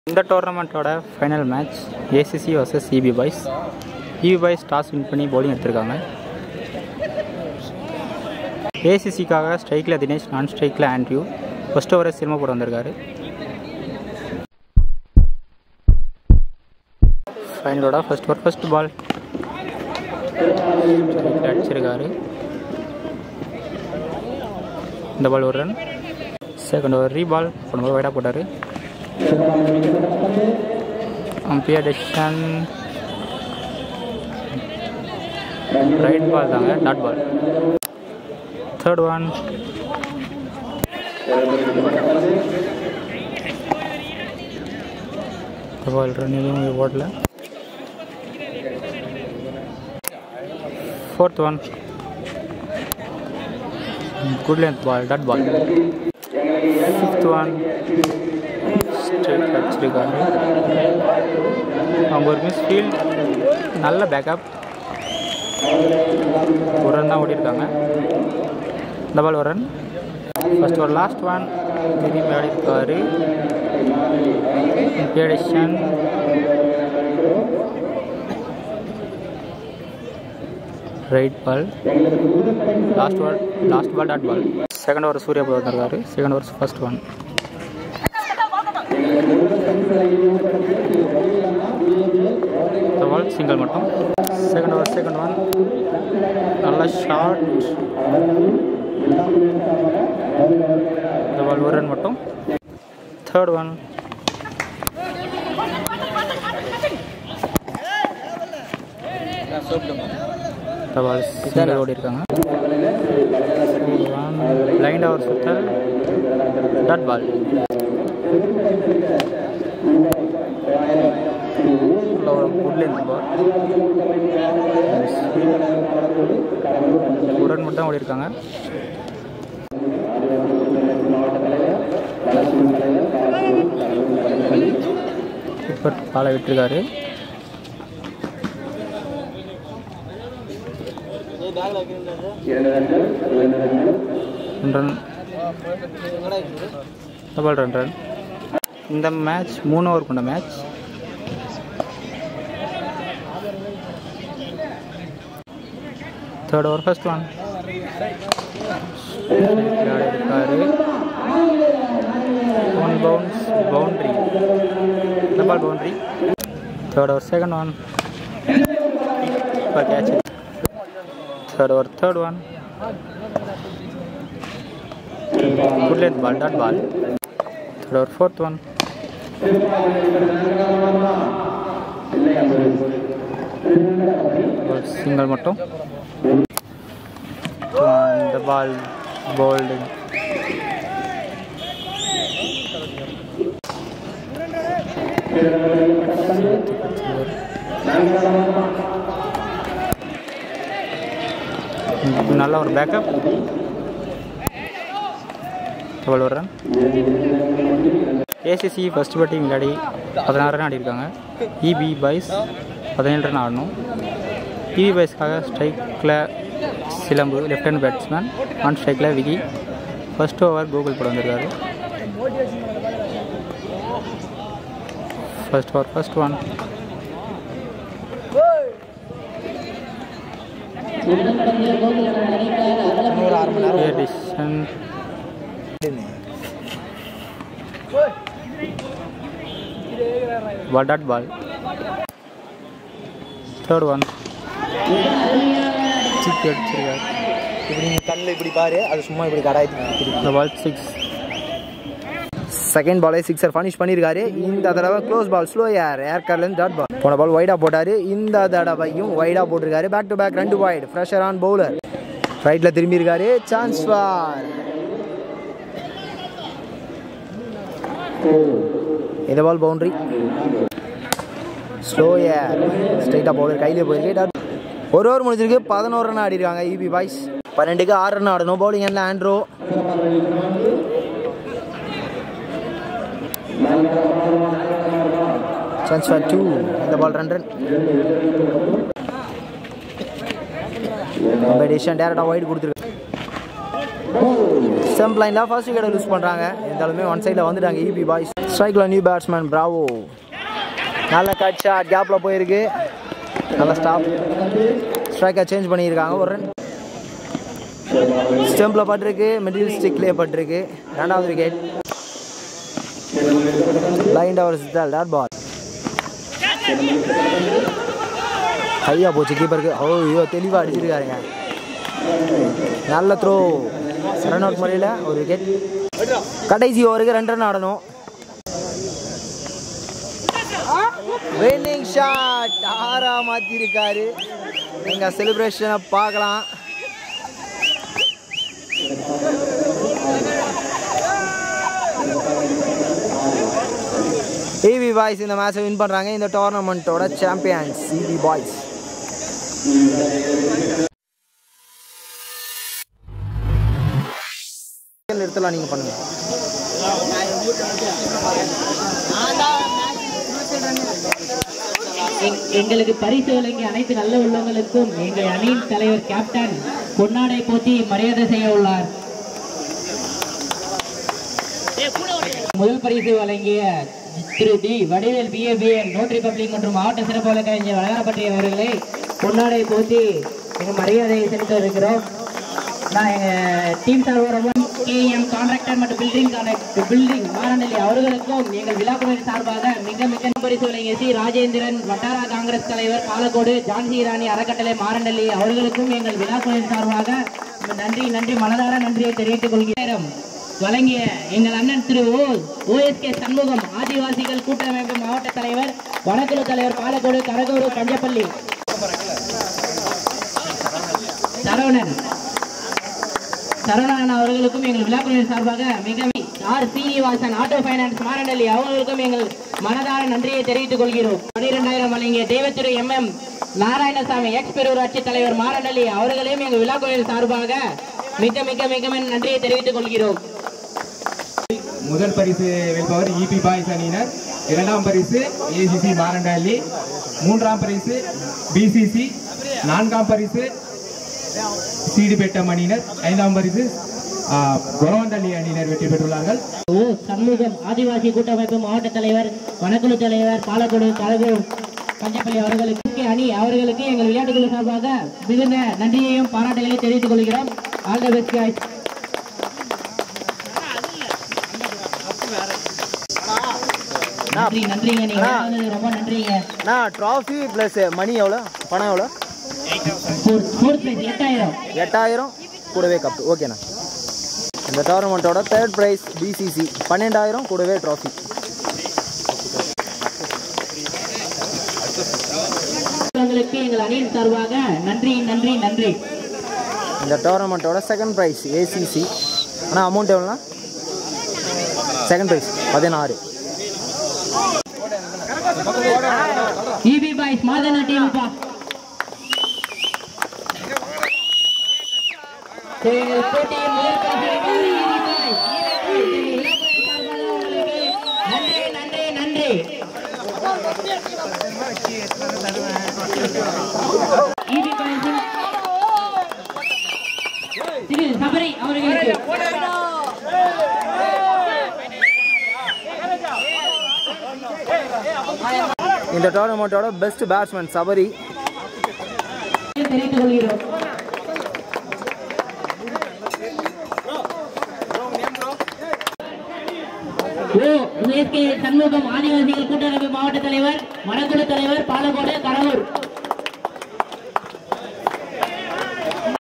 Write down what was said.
இந்த டோர்னமெண்ட்டோட final match ACC vs EP boys EP boys toss win பண்ணி bowling எடுத்திருக்காங்க ஏசிசிக்காக ஸ்ட்ரைக்கில் தினேஷ் நான் ஸ்ட்ரைக்கில் ஆண்ட்ரியூ ஃபஸ்ட் ஓவரை சினிமா போட வந்திருக்காரு ஃபைனலோட ஃபர்ஸ்ட் ஓவர் ஃபர்ஸ்ட் பால் அடிச்சிருக்காரு இந்த பால் ஒரு ரன் செகண்ட் ஓவர் ரீபால் போன பால் வைடாக போட்டார் அம்பியர் டெசிஷன் ரைட் பால் தாங்க dot ball third one ball run எதுவும் ஓடல fourth one good length ball dot ball fifth one straight அடிச்சிருக்காரு அவங்க ஒரு மிஸ் ஃபீல்ட் நல்ல பேக்கப் ஒரு ரன் தான் ஓடிருக்காங்க இந்த பால் ஒரு ரன் ஃபர்ஸ்ட் ஒரு லாஸ்ட் ஒன் திரும்பி ஆடிருக்காரு decision right ball last ball last ball dot ball second over Surya போய் வந்திருக்காரு second over first one ball single மட்டும் செகண்ட் ஓவர் செகண்ட் ஒன் நல்ல ஷார்ட் இந்த பால் ஒரு ரன் மட்டும் தேர்ட் ஒன் இந்த பால் சிங்கிள் ஓடி இருக்காங்க லைன் ஓவர் சுத்தல் dot ball good length ball ஒரு ரன் மட்டும் தான் ஓடி இருக்காங்க இப்போ பாலை விட்டுருக்காரு ரன் டபுள் ரன் ரன் இந்த மேட்ச் மூணு ஓவர் கொண்ட match third over first one இருக்காரு ஒன் பவுன்ஸ் பவுண்ட்ரி இந்த ball boundary third over second one இப்போ catch third over third one good length ball dot ball third over fourth one single மட்டும் இந்த பால் bolt நல்ல ஒரு backup எவ்வளோ run ACC first batting விளையாடி பதினாறு ரன் ஆடிருக்காங்க இபி பாய்ஸ் பதினேழு ரன் ஆடணும் இபி பாய்ஸ்க்காக ஸ்ட்ரைக்கில் Silambu left hand batsman on ஸ்ட்ரைக்கில் விகி ஃபர்ஸ்ட் ஓவர் கூகுள் போட வந்திருக்காரு ஃபர்ஸ்ட் ஓவர் ஃபர்ஸ்ட் ஒன் ஒரு அரை மணி நேரம் decision ball dot ball third one six அடிச்சிருக்காரு இப்படி நீ கண்ணில் இப்படி பாரு அது சும்மா இப்படி கடாயத்துக்கு இந்த பால் சிக்ஸ் செகண்ட் பாலே சிக்ஸர் ஃபினிஷ் பண்ணியிருக்காரு இந்த தடவை close ball slow air air கார்லேருந்து டாட் பால் போன பால் வைடாக போட்டார் இந்த தடவையும் வைடாக போட்டிருக்காரு பேக் டு பேக் ரெண்டு வைட் ஃப்ரெஷர் ஆன் பவுலர் ரைட்டில் திரும்பி இருக்காரு சான்ஸ் ஃபார் இந்த பால் பவுண்டரி ஸ்லோ ஏர் ஸ்ட்ரைட்டாக பவுலர் கையிலே போயிருக்கு டாட் ஒரு ஓவர் முடிஞ்சிருக்கு பதினோரு ரன் ஆடிருக்காங்க இபி பாய்ஸ் பன்னெண்டுக்கு ஆறு ரன் ஆடணும் பவுலிங் எண்ணில் ஆண்ட்ரோ சான்ஸ் ஃபார் டூ இந்த பால் ரன் ரன் காம்படிஷன் டேரக்டாக ஒயிட் கொடுத்துருக்கு செம்ப் லைனில் ஃபர்ஸ்ட் விக்கெட்டை லூஸ் பண்ணுறாங்க இருந்தாலுமே ஒன் சைடில் வந்துட்டாங்க இபி பாய்ஸ் ஸ்ட்ரைக்கில் நியூ பேட்ஸ்மேன் பிராவோ நல்ல கட் ஷாட் கேப்பில் போயிருக்கு நல்ல ஸ்டாப் ஸ்ட்ரைக்கை சேஞ்ச் பண்ணியிருக்காங்க ஒரு ரன் ஸ்டெம்பில் பட்டிருக்கு மிடில் ஸ்டிக்லேயே பட்டிருக்கு ரெண்டாவது விக்கெட் லைன் ஓவர் சித்தால் டாட் பால் ஹையா போச்சு கீப்பருக்கு ஓ ஐயோ தெளிவாக அடிச்சிருக்காருங்க நல்ல த்ரோ ரன் அவுட் முறையில் ஒரு விக்கெட் கடைசி ஓவருக்கு ரெண்டு ரன் ஆடணும் வின்னிங் ஷாட் ஆறா மாற்றிருக்காரு எங்கள் செலிப்ரேஷனை பார்க்கலாம் ஏவி பாய்ஸ் இந்த மேட்சை வின் பண்ணுறாங்க இந்த டோர்னமெண்ட்டோட சாம்பியன்ஸ் சிபி பாய்ஸ் எடுத்துலாம் நீங்கள் பண்ணுங்க எங்- எங்களுக்கு பரிசு வழங்கிய அனைத்து நல்ல உள்ளங்களுக்கும் எங்கள் அணியின் தலைவர் கேப்டன் பொன்னாடை போத்தி மரியாதை செய்ய உள்ளார் முதல் பரிசு வழங்கிய திரு T Vadivel BABN note republic மற்றும் மாவட்ட சிறப்பு வழக்கறிஞர் வழங்கப்பட்டிய அவர்களை பொன்னாடை போத்தி எங்கள் மரியாதையை செலுத்த இருக்கிறோம் நான் எங்கள் டீம் சார்பாக கேஎம் கான்ட்ராக்டர் மற்றும் பில்டிங் கான்ட்ராக்ட் பில்டிங் மாரநெல்லி அவர்களுக்கும் எங்கள் விழாக்குழுவின் சார்பாக மிக மிக பரிசு வழங்கிய சி ராஜேந்திரன் வட்டார காங்கிரஸ் தலைவர் பாலக்கோடு ஜான்சி ராணி அறக்கட்டளை மாரநெல்லி அவர்களுக்கும் எங்கள் விழாக்குழுவின் சார்பாக நன்றி நன்றி மனதார நன்றியை தெரிவித்துக் கொள்கிறேன் வழங்கிய எங்கள் அண்ணன் திரு ஓ ஓஎஸ்கே சண்முகம் ஆதிவாசிகள் கூட்டமைப்பு மாவட்ட தலைவர் வடக்குழு தலைவர் பாலக்கோடு கரகூரு பஞ்சப்பள்ளி சரவணன் சரவணன் அவர்களுக்கும் எங்கள் விழாக்குழுவின் சார்பாக மிக R Srinivasan auto finance Marandahalli அவர்களுக்கும் எங்கள் மனதார நன்றியை தெரிவித்துக் கொள்கிறோம் பனிரெண்டாயிரம் வழங்கிய தெய்வத்திரு எம் எம் நாராயணசாமி எக்ஸ் பெரூராட்சி தலைவர் மாரண்டல்லி அவர்களையும் எங்கள் விழாக்குழுவின் சார்பாக மிக மிக மிக நன்றியை தெரிவித்துக் கொள்கிறோம் முதல் பரிசு வெல்பவர் இபி பாய்ஸ் அணியினர் இரண்டாம் பரிசு ஏசிசி மாரண்டஹள்ளி மூன்றாம் பரிசு பிசிசி நான்காம் பரிசு சீடுபெட்டம் அணியினர் ஐந்தாம் பரிசு ஆ, கொரவந்தள்ளி அணியினர் வெற்றி பெற்றுள்ளார்கள் ஓ சண்முகம் ஆதிவாசி கூட்டமைப்பு மாவட்ட தலைவர் வனக்குழு தலைவர் பாலக்கோடு கழகம் பஞ்சப்பள்ளி அவர்களுக்கு அணி அவர்களுக்கு எங்கள் விளையாட்டுக்குழு சார்பாக மிகுந்த நன்றியையும் பாராட்டுகளையும் தெரிவித்துக் கொள்கிறோம் ஆல் த பெஸ்ட் காய்ஸ் நன்றி நன்றிங்க நீங்க வந்தது ரொம்ப நன்றிங்க நான் ட்ராஃபி ப்ளஸ் மணி எவ்வளோ பணம் எவ்வளோ ஸ்போர்ட்ஸ் பிரைஸ் எட்டாயிரம் எட்டாயிரம் கூடவே கப் ஓகேண்ணா இந்த டோர்னமெண்ட்டோட தேர்ட் ப்ரைஸ் பிசிசி பன்னெண்டாயிரம் கூடவே ட்ராஃபி உங்களுக்கு எங்கள் அணியின் சார்பாக நன்றி நன்றி நன்றி இந்த டோர்னமெண்ட்டோட செகண்ட் ப்ரைஸ் ஏசிசி ஆனால் அமௌண்ட் எவ்வளோண்ணா செகண்ட் ப்ரைஸ் பதினாறு இபி பாய்ஸ் மாதன டீமுப்பா எங்கள் போட்டியின் முதல் பரிசு EB boys. நன்றி நன்றி நன்றி EB boys இன் திரு சபரி அவர்களுக்கு இந்த டோர்னமெண்ட்டோட பெஸ்ட் பேட்ஸ்மேன் சபரி தெரிவித்துக் கொள்கிறோம் ஓ USK சண்முகம் ஆதிவாசிகள் கூட்டமைப்பு மாவட்ட தலைவர் வடக்குழு தலைவர் பாலக்கோடு கடலூர்